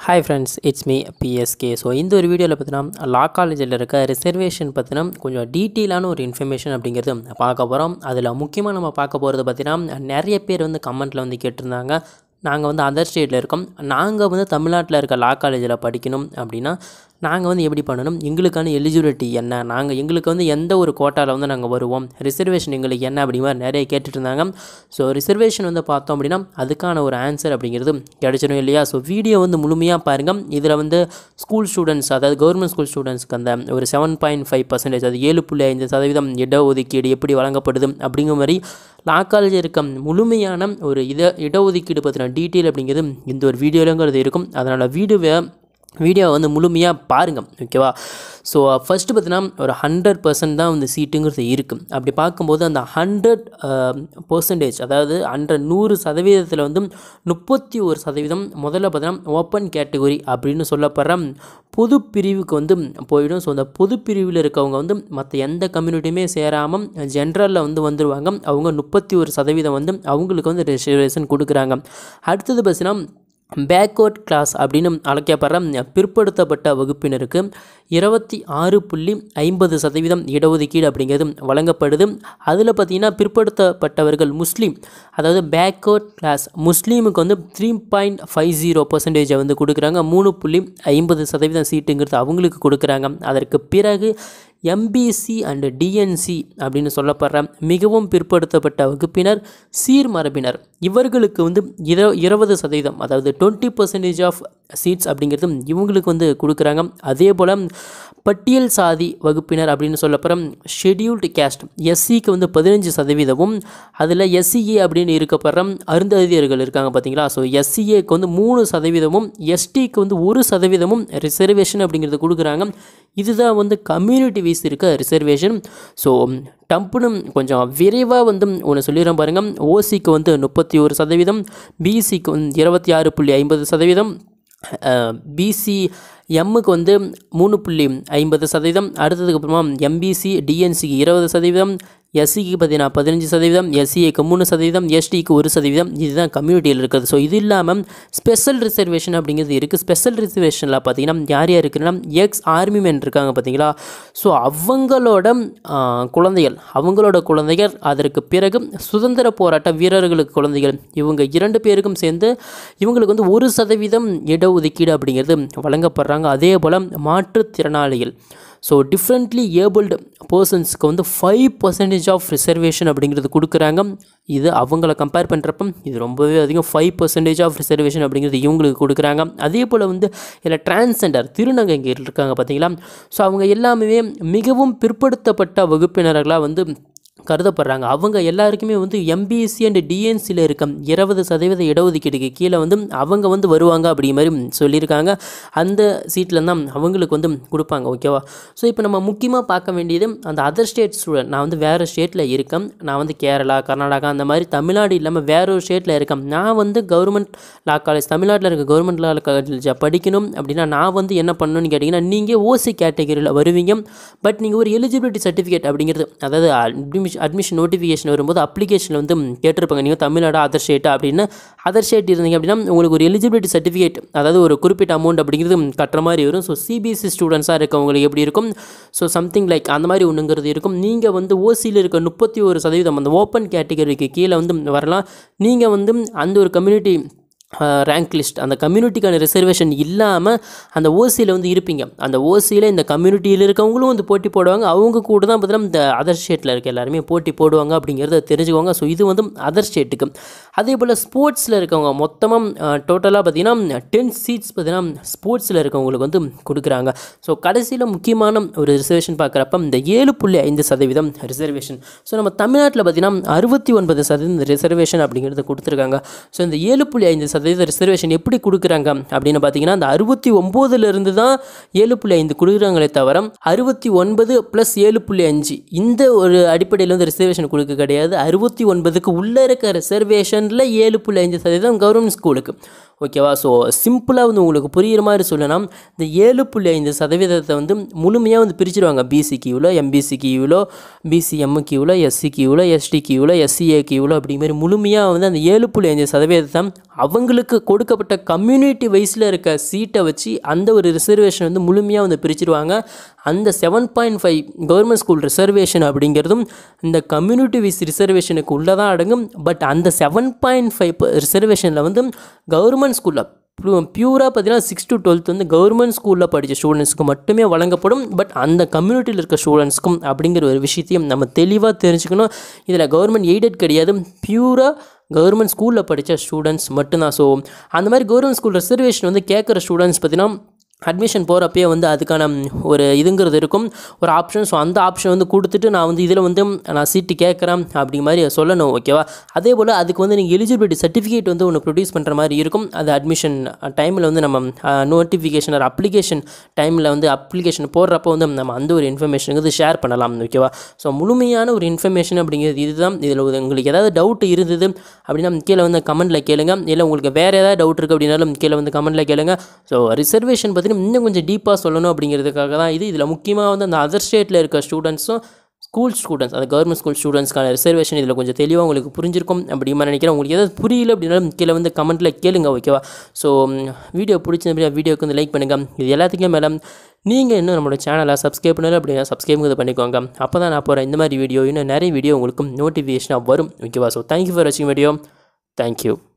hi friends it's me BSK so இந்த ஒரு வீடியோவில் பார்த்தீங்கன்னா லா காலேஜில் இருக்க ரிசர்வேஷன் பற்றின கொஞ்சம் டீட்டெயிலான ஒரு இன்ஃபர்மேஷன் அப்படிங்கிறது பார்க்க போகிறோம் அதில் முக்கியமாக நம்ம பார்க்க போகிறது பார்த்தீங்கன்னா நிறைய பேர் வந்து கமெண்ட்டில் வந்து கேட்டிருந்தாங்க நாங்கள் வந்து அதர் ஸ்டேட்டில் இருக்கோம் நாங்கள் வந்து தமிழ்நாட்டில் இருக்க லா காலேஜில் படிக்கணும் அப்படின்னா நாங்கள் வந்து எப்படி பண்ணணும் எங்களுக்கான எலிஜிபிலிட்டி என்ன நாங்கள் எங்களுக்கு வந்து எந்த ஒரு கோட்டாவில் வந்து நாங்கள் வருவோம் ரிசர்வேஷன் எங்களுக்கு என்ன அப்படிங்கிற மாதிரி நிறைய கேட்டுட்டு இருந்தாங்க ஸோ ரிசர்வேஷன் வந்து பார்த்தோம் அப்படின்னா அதுக்கான ஒரு ஆன்சர் அப்படிங்கிறது கிடைச்சிடும் இல்லையா ஸோ வீடியோ வந்து முழுமையாக பாருங்கள் இதில் வந்து ஸ்கூல் ஸ்டூடெண்ட்ஸ் அதாவது கவர்மெண்ட் ஸ்கூல் ஸ்டூடெண்ட்ஸ்க்கு அந்த ஒரு செவன் பாயிண்ட் ஃபைவ் பர்சன்டேஜ் அது ஏழு புள்ளி ஐந்து சதவீதம் இடஒதுக்கீடு எப்படி வழங்கப்படுது அப்படிங்கிற மாதிரி லா காலேஜ் இருக்க முழுமையான ஒரு இட இடஒதுக்கீடு பற்றின டீட்டெயில் அப்படிங்கிறது இந்த ஒரு வீடியோலங்கிறது இருக்கும் அதனால் வீடியோவை வீடியோவை வந்து முழுமையாக பாருங்கள் ஓகேவா ஸோ ஃபஸ்ட்டு பார்த்தீங்கன்னா ஒரு ஹண்ட்ரட் பர்சன்ட் தான் வந்து சீட்டுங்கிறது இருக்குது அப்படி பார்க்கும்போது அந்த ஹண்ட்ரட் பர்சன்டேஜ் அதாவது ஹண்ட்ரட் நூறு சதவீதத்தில் வந்து முப்பத்தி ஒரு சதவீதம் முதல்ல பார்த்தீங்கன்னா ஓப்பன் கேட்டகரி அப்படின்னு சொல்லப்படுற பொது பிரிவுக்கு வந்து போயிடும் ஸோ அந்த பொது பிரிவில் இருக்கவங்க வந்து மற்ற எந்த கம்யூனிட்டியுமே சேராமல் ஜென்ரலில் வந்து வந்துடுவாங்க அவங்க முப்பத்தி ஒரு சதவீதம் வந்து அவங்களுக்கு வந்து ரிசர்வேஷன் கொடுக்குறாங்க அடுத்தது பார்த்தீங்கன்னா பேக்வர்ட் கிளாஸ் அப்படின்னு அழைக்கப்படுற பிற்படுத்தப்பட்ட வகுப்பினருக்கு இருபத்தி ஆறு புள்ளி ஐம்பது சதவீதம் இடஒதுக்கீடு அப்படிங்கிறது வழங்கப்படுது அதில் பார்த்திங்கன்னா பிற்படுத்தப்பட்டவர்கள் முஸ்லீம் அதாவது பேக்வர்ட் கிளாஸ் முஸ்லீமுக்கு வந்து த்ரீ பாயிண்ட் ஃபைவ் ஜீரோ பர்சன்டேஜை வந்து கொடுக்குறாங்க மூணு புள்ளி ஐம்பது சதவீதம் சீட்டுங்கிறது அவங்களுக்கு கொடுக்குறாங்க அதற்கு பிறகு எம்பிசி அண்டு டிஎன்சி அப்படின்னு சொல்லப்படுற மிகவும் பிற்படுத்தப்பட்ட வகுப்பினர் சீர்மரபினர் இவர்களுக்கு வந்து இர இருபது சதவீதம் அதாவது டுவெண்ட்டி பர்சன்டேஜ் ஆஃப் சீட்ஸ் அப்படிங்கிறது இவங்களுக்கு வந்து கொடுக்குறாங்க அதே போல் பட்டியல் சாதி வகுப்பினர் அப்படின்னு சொல்லப்படுற ஷெடியூல்டு கேஸ்ட் எஸ்சிக்கு வந்து பதினஞ்சு சதவீதமும் அதில் எஸ்சிஏ அப்படின்னு இருக்கப்படுற அருந்ததியர்கள் இருக்காங்க பார்த்தீங்களா ஸோ எஸ்சிஏக்கு வந்து மூணு சதவீதமும் எஸ்டிக்கு வந்து ஒரு சதவீதமும் ரிசர்வேஷன் அப்படிங்கிறது கொடுக்குறாங்க இதுதான் வந்து கம்யூனிட்டி வைஸ் இருக்க ரிசர்வேஷன் ஸோ டம்ப்புன்னு கொஞ்சம் விரைவாக வந்து ஒன்று சொல்லிடுறேன் பாருங்கள் ஓசிக்கு வந்து முப்பத்தி ஒரு சதவீதம் பிசிக்கு வந்து இருபத்தி ஆறு புள்ளி ஐம்பது சதவீதம் பிசி எம்முக்கு வந்து மூணு புள்ளி ஐம்பது சதவீதம் அடுத்ததுக்கு அப்புறமா எம்பிசி டிஎன்சிக்கு இருபது சதவீதம் எஸ்சிக்கு பார்த்தீங்கன்னா பதினஞ்சு சதவீதம் எஸ்சிஏக்கு மூணு சதவீதம் எஸ்டிக்கு ஒரு சதவீதம் இதுதான் கம்யூனிட்டியில் இருக்குது ஸோ இது இல்லாமல் ஸ்பெஷல் ரிசர்வேஷன் அப்படிங்கிறது இருக்குது ஸ்பெஷல் ரிசர்வேஷனில் பார்த்தீங்கன்னா யார் யார் இருக்குன்னா எக்ஸ் ஆர்மி மேன் இருக்காங்க பார்த்தீங்களா ஸோ அவங்களோட குழந்தைகள் அவங்களோட குழந்தைகள் அதற்கு பிறகு சுதந்திர போராட்ட வீரர்களுக்கு குழந்தைகள் இவங்க இரண்டு பேருக்கும் சேர்ந்து இவங்களுக்கு வந்து ஒரு சதவீதம் இடஒதுக்கீடு அப்படிங்கிறது வழங்கப்படுறாங்க அதே போல் மாற்றுத்திறனாளிகள் ஸோ டிஃப்ரெண்ட்லி ஏபிள்டு பர்சன்ஸ்க்கு வந்து ஃபைவ் பர்சன்டேஜ் ஆஃப் ரிசர்வேஷன் அப்படிங்கிறது கொடுக்குறாங்க இது அவங்கள கம்பேர் பண்ணுறப்ப இது ரொம்பவே அதிகம் ஃபைவ் பர்சன்டேஜ் ஆஃப் ரிசர்வேஷன் அப்படிங்கிறது இவங்களுக்கு கொடுக்குறாங்க அதே போல் வந்து இதில் டிரான்ஸ்ஜெண்டர் திருநங்கைங்க இருக்காங்க பார்த்தீங்களா ஸோ அவங்க எல்லாமே மிகவும் பிற்படுத்தப்பட்ட வகுப்பினர்களாக வந்து கருதப்படுறாங்க அவங்க எல்லாருக்குமே வந்து எம்பிஎஸ்சி அண்ட் டிஎன்சியில் இருக்க இருபது சதவீத இடஒதுக்கீடுக்கு கீழே வந்து அவங்க வந்து வருவாங்க அப்படி மாதிரி சொல்லியிருக்காங்க அந்த சீட்டில் தான் அவங்களுக்கு வந்து கொடுப்பாங்க ஓகேவா ஸோ இப்போ நம்ம முக்கியமாக பார்க்க வேண்டியது அந்த அதர் ஸ்டேட் ஸ்டூடெண்ட் நான் வந்து வேறு ஸ்டேட்டில் இருக்கேன் நான் வந்து கேரளா கர்நாடகா அந்த மாதிரி தமிழ்நாடு இல்லாமல் வேற ஒரு ஸ்டேட்டில் இருக்கேன் நான் வந்து கவர்மெண்ட் லா காலேஜ் தமிழ்நாட்டில் இருக்க கவர்மெண்ட் லா காலேஜ் படிக்கணும் அப்படின்னா நான் வந்து என்ன பண்ணணும்னு கேட்டிங்கன்னா நீங்கள் ஓசி கேட்டகரியில் வருவீங்க பட் நீங்கள் ஒரு எலிஜிபிலிட்டி சர்டிஃபிகேட் அப்படிங்கிறது அதாவது அட்மிஷன் அட்மிஷன் நோட்டிஃபிகேஷன் வரும்போது அப்ளிகேஷனில் வந்து கேட்டிருப்பாங்க நீங்கள் தமிழ்நாடு அதர் ஸ்டேட் அப்படின்னு அதர் ஸ்டேட் இருந்தீங்க அப்படின்னா உங்களுக்கு ஒரு எலிஜிபிலிட்டி சர்டிஃபிகேட் அதாவது ஒரு குறிப்பிட்ட அமௌண்ட் அப்படிங்கிறது கட்டுற மாதிரி வரும் ஸோ சிபிஎஸ்சி ஸ்டூடெண்ட்ஸாக இருக்கவங்களுக்கு எப்படி இருக்கும் ஸோ சம்திங் லைக் அந்த மாதிரி ஒன்றுங்கிறது இருக்கும் நீங்கள் வந்து ஓசியில் இருக்க முப்பத்தி ஒரு சதவீதம் அந்த ஓப்பன் கேட்டகரிக்கு கீழே வந்து வரலாம் நீங்கள் வந்து அந்த ஒரு கம்யூனிட்டி ரேங்க் லிஸ்ட் அந்த கம்யூனிட்டிக்கான ரிசர்வேஷன் இல்லாமல் அந்த ஓசியில் வந்து இருப்பீங்க அந்த ஓசியில் இந்த கம்யூனிட்டியில் இருக்கவங்களும் வந்து போட்டி போடுவாங்க அவங்க கூட தான் பார்த்தீங்கன்னா இந்த அதர் ஸ்டேட்டில் இருக்க எல்லாருமே போட்டி போடுவாங்க அப்படிங்கிறத தெரிஞ்சுக்கோங்க ஸோ இது வந்து அதர் ஸ்டேட்டுக்கு அதே போல் ஸ்போர்ட்ஸில் இருக்கவங்க மொத்தமாக டோட்டலாக பார்த்தீங்கன்னா டென் சீட்ஸ் பார்த்தீங்கன்னா ஸ்போர்ட்ஸில் இருக்கவங்களுக்கு வந்து கொடுக்குறாங்க ஸோ கடைசியில் முக்கியமான ஒரு ரிசர்வேஷன் பார்க்குறப்ப இந்த ஏழு புள்ளி ஐந்து சதவீதம் ரிசர்வேஷன் ஸோ நம்ம தமிழ்நாட்டில் பார்த்தீங்கன்னா அறுபத்தி ஒன்பது சதவீதம் ரிசர்வேஷன் அப்படிங்கிறது கொடுத்துருக்காங்க ஸோ இந்த ஏழு புள்ளி ஐந்து சதவீத ரிசர்வேஷன் எப்படி கொடுக்குறாங்க அப்படின்னு பார்த்தீங்கன்னா அந்த அறுபத்தி ஒம்போதுலேருந்து தான் ஏழு புள்ளி ஐந்து கொடுக்குறாங்களே தவிர அறுபத்தி ஒன்பது ப்ளஸ் ஏழு புள்ளி அஞ்சு இந்த ஒரு அடிப்படையில் வந்து ரிசர்வேஷன் கொடுக்க கிடையாது அறுபத்தி ஒன்பதுக்கு உள்ளே இருக்க ரிசர்வேஷனில் ஏழு புள்ளி அஞ்சு சதவீதம் கவர்மெண்ட் ஸ்கூலுக்கு ஓகேவா ஸோ சிம்பிளாக வந்து உங்களுக்கு புரிகிற மாதிரி சொல்லணும் இந்த ஏழு புள்ளி ஐந்து சதவீதத்தை வந்து முழுமையாக வந்து பிரிச்சிருவாங்க பிசி கியூவில் எம்பிசி கியூவில் பிசிஎம் கியூவில் எஸ்சி கியூவில் எஸ்டி கியூவில் எஸ்சிஏ கியூவில் அப்படிங்கிற மாதிரி முழுமையாக வந்து அந்த ஏழு புள்ளி அஞ்சு சதவீதத்தை அவங்க அவங்களுக்கு கொடுக்கப்பட்ட கம்யூனிட்டி வைஸில் இருக்க சீட்டை வச்சு அந்த ஒரு ரிசர்வேஷன் வந்து முழுமையாக வந்து பிரிச்சிருவாங்க அந்த seven point five government school reservation அப்படிங்கிறதும் இந்த கம்யூனிட்டி வைஸ் ரிசர்வேஷனுக்கு உள்ளே தான் அடங்கும் பட் அந்த செவன் பாயிண்ட் ஃபைவ் ரிசர்வேஷனில் வந்து கவர்மெண்ட் ஸ்கூலில் பியூராக பார்த்தீங்கன்னா சிக்ஸ் டு டுவெல்த் வந்து கவர்மெண்ட் ஸ்கூலில் படித்த ஸ்டூடெண்ட்ஸ்க்கு மட்டுமே வழங்கப்படும் பட் அந்த கம்யூனிட்டியில் இருக்க ஸ்டூடெண்ட்ஸ்க்கும் அப்படிங்கிற ஒரு விஷயத்தையும் நம்ம தெளிவாக தெரிஞ்சுக்கணும் இதில் கவர்மெண்ட் எய்டட் கிடையாது பியூராக கவர்மெண்ட் ஸ்கூலில் படித்த ஸ்டூடெண்ட்ஸ் மட்டும்தான் ஸோ அந்த மாதிரி கவர்மெண்ட் ஸ்கூல் ரிசர்வேஷன் வந்து கேட்குற ஸ்டூடெண்ட்ஸ் பார்த்தீங்கன்னா அட்மிஷன் போகிறப்பயே வந்து அதுக்கான ஒரு இதுங்கிறது இருக்கும் ஒரு ஆப்ஷன் ஸோ அந்த ஆப்ஷன் வந்து கொடுத்துட்டு நான் வந்து இதில் வந்து நான் சீட்டு கேட்குறேன் அப்படி மாதிரி சொல்லணும் ஓகேவா அதே போல் அதுக்கு வந்து நீங்கள் எலிஜிபிலிட்டி சர்டிஃபிகேட் வந்து ஒன்று ப்ரொடியூஸ் பண்ணுற மாதிரி இருக்கும் அது அட்மிஷன் டைமில் வந்து நம்ம நோட்டிஃபிகேஷன் ஒரு அப்ளிகேஷன் டைமில் வந்து அப்ளிகேஷன் போடுறப்போ வந்து நம்ம அந்த ஒரு இன்ஃபர்மேஷனுக்கு ஷேர் பண்ணலாம் ஓகேவா ஸோ முழுமையான ஒரு இன்ஃபர்மேஷன் அப்படிங்கிறது இதுதான் இதில் உங்களுக்கு ஏதாவது டவுட் இருந்தது அப்படின்னா கீழே வந்து கமெண்ட்டில் கேளுங்க இல்லை உங்களுக்கு வேறு ஏதாவது டவுட் இருக்குது அப்படின்னாலும் கீழே வந்து கமெண்ட்டில் கேளுங்க ஸோ ரிசர்வேஷன் பற்றி இன்னும் கொஞ்சம் டீப்பாக சொல்லணும் அப்படிங்கிறதுக்காக தான் இது இதில் முக்கியமாக வந்து அந்த அதர் ஸ்டேட்டில் இருக்க ஸ்டூடெண்ட்ஸும் ஸ்கூல் ஸ்டூடெண்ட்ஸ் அந்த கவர்மெண்ட் ஸ்கூல் ஸ்டூடெண்ட்ஸ்க்கான ரிசர்வேஷன் இதில் கொஞ்சம் தெளிவாக உங்களுக்கு புரிஞ்சிருக்கும் அப்படி மாதிரி நினைக்கிறேன் உங்களுக்கு ஏதாவது புரியல அப்படின்னாலும் கீழே வந்து கமெண்ட்டில் கேளுங்க ஓகேவா ஸோ வீடியோ பிடிச்சிருந்தா வீடியோக்கு வந்து லைக் பண்ணுங்கள் இது எல்லாத்துக்கும் மேலே நீங்கள் இன்னும் நம்மளோட சேனலை சப்ஸ்கிரைப் பண்ணல அப்படின்னா சப்ஸ்கிரைப் பண்ணிக்கோங்க அப்போ தான் நான் போகிற இந்த மாதிரி வீடியோ இன்னும் நிறைய வீடியோ உங்களுக்கு நோட்டிஃபிகேஷனாக வரும் ஓகேவா ஸோ தேங்க்யூ ஃபார் வாட்சிங் வீடியோ தேங்க்யூ